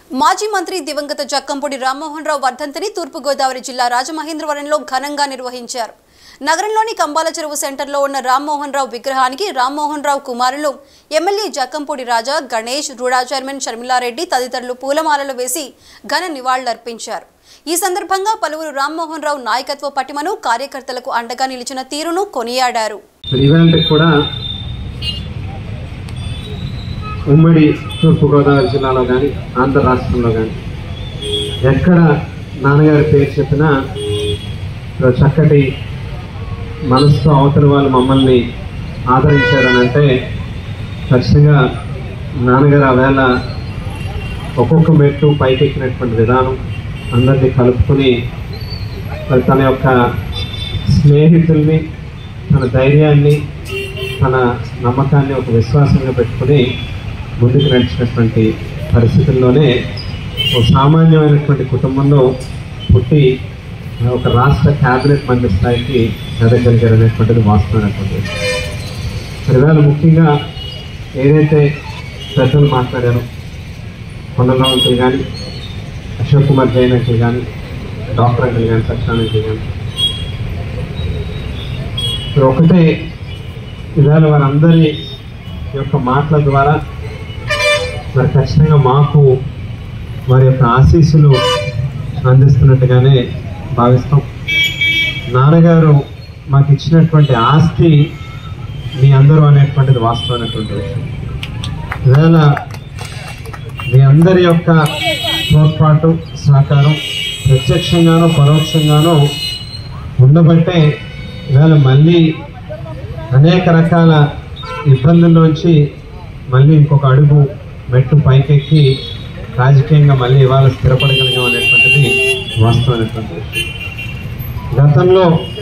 మాజీ మంత్రి దివంగత జక్కంపూడి రామ్మోహన్ రావు వర్ధంతిని తూర్పుగోదావరి జిల్లా రాజమహేంద్రవరంలో ఘనంగా నిర్వహించారు నగరంలోని కంబాల చెరువు సెంటర్లో ఉన్న రామ్మోహన్ రావు విగ్రహానికి రామ్మోహన్ రావు కుమారులు ఎమ్మెల్యే జక్కంపూడి రాజా గణేష్ రూడా చైర్మన్ షర్మిలారెడ్డి తదితరులు పూలమాలలు వేసి ఘన నివాళులర్పించారు ఈ సందర్భంగా పలువురు రామ్మోహన్ రావు నాయకత్వ పటిమను కార్యకర్తలకు అండగా నిలిచిన తీరును కొనియాడారు ఇవాళ కూడా ఉమ్మడి తూర్పుగోదావరి జిల్లాలో కానీ ఆంధ్ర రాష్ట్రంలో కానీ ఎక్కడ నాన్నగారి పేరు చెప్పినా ఒక చక్కటి మనసుతో అవతల వాళ్ళు మమ్మల్ని ఆదరించారని అంటే ఖచ్చితంగా నాన్నగారు ఆ వేళ ఒక్కొక్క మెట్టు పైకెక్కినటువంటి విధానం అందరినీ కలుపుకొని మరి తన యొక్క స్నేహితుల్ని తన ధైర్యాన్ని తన నమ్మకాన్ని ఒక విశ్వాసంగా పెట్టుకుని ముందుకు నడిచినటువంటి పరిస్థితుల్లోనే ఒక సామాన్యమైనటువంటి కుటుంబంలో పుట్టి ఒక రాష్ట్ర క్యాబినెట్ మంత్రి స్థాయికి ఎదగలిగారు అనేటువంటిది వాస్తవమైనటువంటి విషయం. మరి ఇవాళ ముఖ్యంగా ఏదైతే పెద్దలు మాట్లాడారో కొండలవంతులు కానీ అశోక్ కుమార్ జైన్ అంకుల్ కానీ డాక్టర్ అంకుల్ కానీ సత్యాన్ అంకుల్ కానీ ఇప్పుడు ఒకటే ఇవాళ వారందరి యొక్క మాటల ద్వారా మరి ఖచ్చితంగా మాకు వారి యొక్క ఆశీస్సులు అందిస్తున్నట్టుగానే భావిస్తాం నాన్నగారు మాకు ఇచ్చినటువంటి ఆస్తి మీ అందరూ అనేటువంటిది వాస్తవమైనటువంటి విషయం ఇవాళ మీ అందరి యొక్క తోడ్పాటు సహకారం ప్రత్యక్షంగానో పరోక్షంగానో ఉండబట్టే ఇవాళ మళ్ళీ అనేక రకాల ఇబ్బందుల్లోంచి మళ్ళీ ఇంకొక అడుగు మెట్టు పైకెక్కి రాజకీయంగా మళ్ళీ ఇవాళ స్థిరపడగలిగాం అనేటువంటిది వాస్తవమైనటువంటి విషయం గతంలో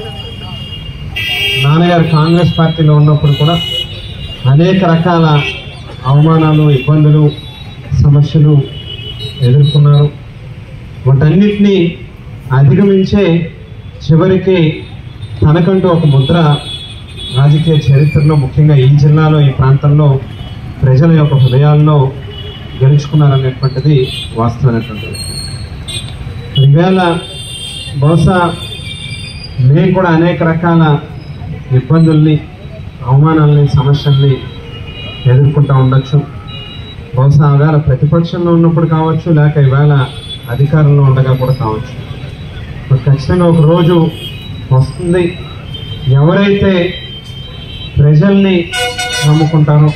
నాన్నగారు కాంగ్రెస్ పార్టీలో ఉన్నప్పుడు కూడా అనేక రకాల అవమానాలు ఇబ్బందులు సమస్యలు ఎదుర్కొన్నారు వాటన్నిటినీ అధిగమించే చివరికి తనకంటూ ఒక ముద్ర రాజకీయ చరిత్రలో ముఖ్యంగా ఈ జిల్లాలో ఈ ప్రాంతంలో ప్రజల యొక్క హృదయాల్లో గెలుచుకున్నారనేటువంటిది వాస్తవమైనటువంటి విషయం మరి ఈవేళ బహుశా మేము కూడా అనేక రకాల ఇబ్బందుల్ని అవమానాలని సమస్యల్ని ఎదుర్కొంటూ ఉండొచ్చు బహుశా ఆవేళ ప్రతిపక్షంలో ఉన్నప్పుడు కావచ్చు లేక ఈవేళ అధికారంలో ఉండగా కూడా కావచ్చు మరి ఖచ్చితంగా ఒక రోజు వస్తుంది ఎవరైతే ప్రజల్ని నమ్ముకుంటారో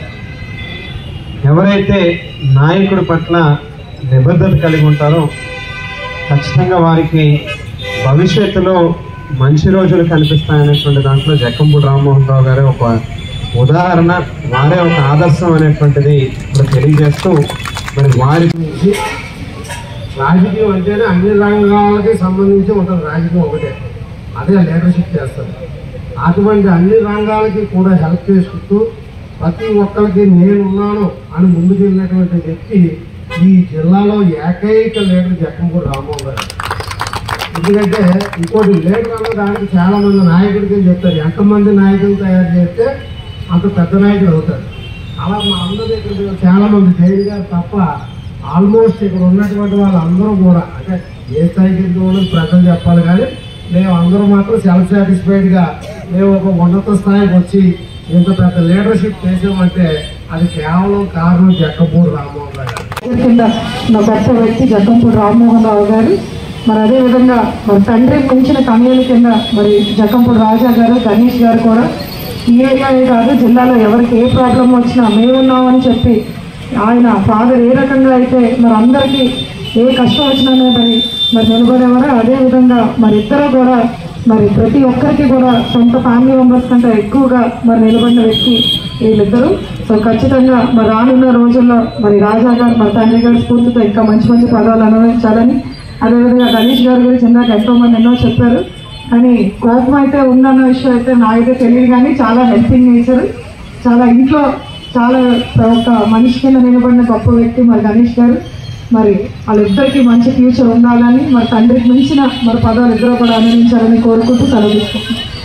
ఎవరైతే నాయకుడి పట్ల నిబద్ధత కలిగి ఉంటారో ఖచ్చితంగా వారికి భవిష్యత్తులో మంచి రోజులు కనిపిస్తాయనేటువంటి దాంట్లో జక్కంపూడి రామ్మోహన్ రావు గారే ఒక ఉదాహరణ వారే ఒక ఆదర్శం అనేటువంటిది ఇప్పుడు తెలియజేస్తూ మరి వారి నుంచి రాజకీయం అంటేనే అన్ని రంగాలకి సంబంధించి ఉంటుంది రాజకీయం ఒకటే అదే లీడర్షిప్ చేస్తారు అటువంటి అన్ని రంగాలకి కూడా హెల్ప్ చేసుకుంటూ ప్రతి ఒక్కరికి నేనున్నాను అని ముందుకు వెళ్ళినటువంటి వ్యక్తి ఈ జిల్లాలో ఏకైక లీడర్ జక్కంపూడి రామ్మోహన్ గారు ఎందుకంటే ఇంకోటి లీడర్ అన్న దానికి చాలా మంది నాయకుడికి చెప్తారు ఎంతమంది నాయకులు తయారు చేస్తే అంత పెద్ద నాయకుడు అవుతాడు అలా మా అందరి దగ్గర చాలా మంది జైలు గారు తప్ప ఆల్మోస్ట్ ఇక్కడ ఉన్నటువంటి వాళ్ళందరూ కూడా అంటే ఏ స్థాయికి ఎదుగుతుందో ప్రజలు చెప్పాలి కానీ మేము అందరూ మాత్రం సెల్ఫ్ సాటిస్ఫైడ్గా మేము ఒక ఉన్నత స్థాయికి వచ్చి ఇంత పెద్ద లీడర్షిప్ చేసామంటే అది కేవలం కారణం జక్కపూడి రామ్మోహన్ రావు గారు కింద నా గొప్ప వ్యక్తి జక్కంపూడి రామ్మోహన్ రావు గారు మరి అదేవిధంగా మరి తండ్రి పెంచిన తమిళ కింద మరి జక్కంపూడి రాజా గారు గణేష్ గారు కూడా ఈ ఏరియాయే కాదు జిల్లాలో ఎవరికి ఏ ప్రాబ్లం వచ్చినా మేమున్నామని చెప్పి ఆయన ఫాదర్ ఏ రకంగా అయితే మరి అందరికీ ఏ కష్టం వచ్చినా మరి మరి నిలబడేవారు అదేవిధంగా మరి ఇద్దరు కూడా మరి ప్రతి ఒక్కరికి కూడా సొంత ఫ్యామిలీ మెంబర్స్ కంటే ఎక్కువగా మరి నిలబడిన వ్యక్తి వీళ్ళిద్దరూ సో ఖచ్చితంగా మరి రానున్న రోజుల్లో మరి రాజా గారు మరి తండ్రి గారి స్ఫూర్తితో ఇంకా మంచి మంచి పదవులు అనుభవించాలని అదేవిధంగా గణేష్ గారి గురించి ఇందాక ఎంతో మంది ఎన్నో చెప్పారు కానీ కోపం అయితే ఉందన్న విషయం అయితే నాకైతే తెలియదు కానీ చాలా హెల్పింగ్ నేచర్ చాలా ఇంట్లో చాలా ఒక మనిషి కింద నిలబడిన గొప్ప వ్యక్తి మరి గణేష్ గారు మరి వాళ్ళిద్దరికీ మంచి ఫ్యూచర్ ఉండాలని మరి తండ్రికి మించిన మరి పదవులు ఇద్దరు కూడా అనుభవించాలని కోరుకుంటూ సెలవు తీసుకుంటున్నాను